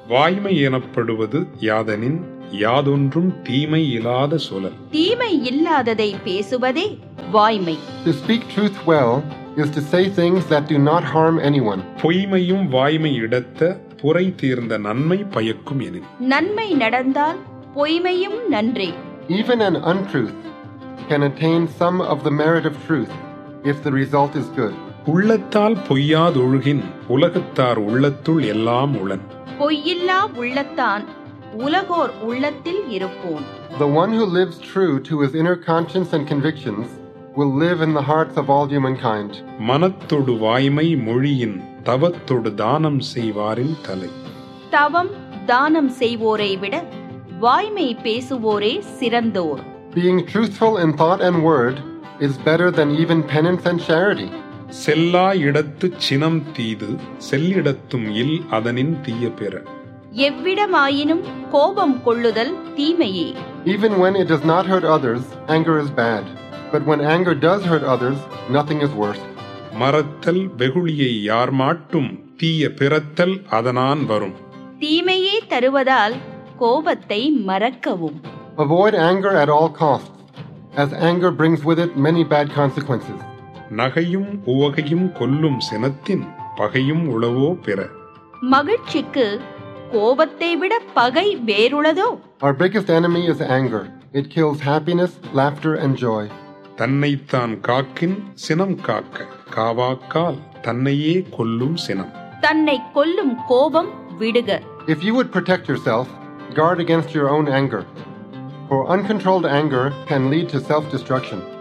வாய்மை எனப்படுவது யாதெனின் யாதொன்றும் தீமை இல்லாத சொலல் தீமை இல்லாததை பேசுவதே வாய்மை To speak truth well is to say things that do not harm anyone. பொய்மையும் வாய்மை இடத்த புரை தீர்ந்த நன்மை பயக்கும் எனின் நன்மை நடந்தால் பொய்மையும் நன்றே Even an untruth can attain some of the merit of truth if the result is good. உள்ளத்தால் பொய்யாதொழுகின் உலகத்தார் உள்ளத்துள் எல்லாம் உளன் பொய்யில்லா உள்ளத்தான் உலகோர் உள்ளத்தில் இருப்போன் The one who lives true to his inner conscience and convictions will live in the hearts of all humankind. மனத்தொடு வாய்மை மொழியின் தவத்தொடு தானம் செய்வாரின் தலை தவம் தானம் செய்வோரை விட வாய்மை பேசுவோரே சிறந்தோர் Being truthful in thought and word is better than even penance and charity. செல்லா இடத்துச் சினம் தீது செல்லிடத்தும் இல் அதனின் தீய பெற எவ்விடமாயினும் கோபம் கொள்ளுதல் தீமையே Even when it does not hurt others, anger is bad. But when anger does hurt others, nothing is worse. மறத்தல் வெகுளியை யார் மாட்டும் தீய பிறத்தல் அதனான் வரும் தீமையே தருவதால் கோபத்தை மறக்கவும் Avoid anger at all costs, as anger brings with it many bad consequences. நகையும் உவகையும் கொல்லும் சினத்தின் பகையும் உளவோ பிற மகிழ்ச்சிக்கு கோபத்தை விட பகை வேறுளதோ Our biggest enemy is anger. It kills happiness, laughter, and joy. தன்னைத்தான் காக்கின் சினம் காக்க காவாக்கால் தன்னையே கொல்லும் சினம் தன்னை கொல்லும் கோபம் விடுக If you would protect yourself, guard against your own anger. For uncontrolled anger can lead to self destruction.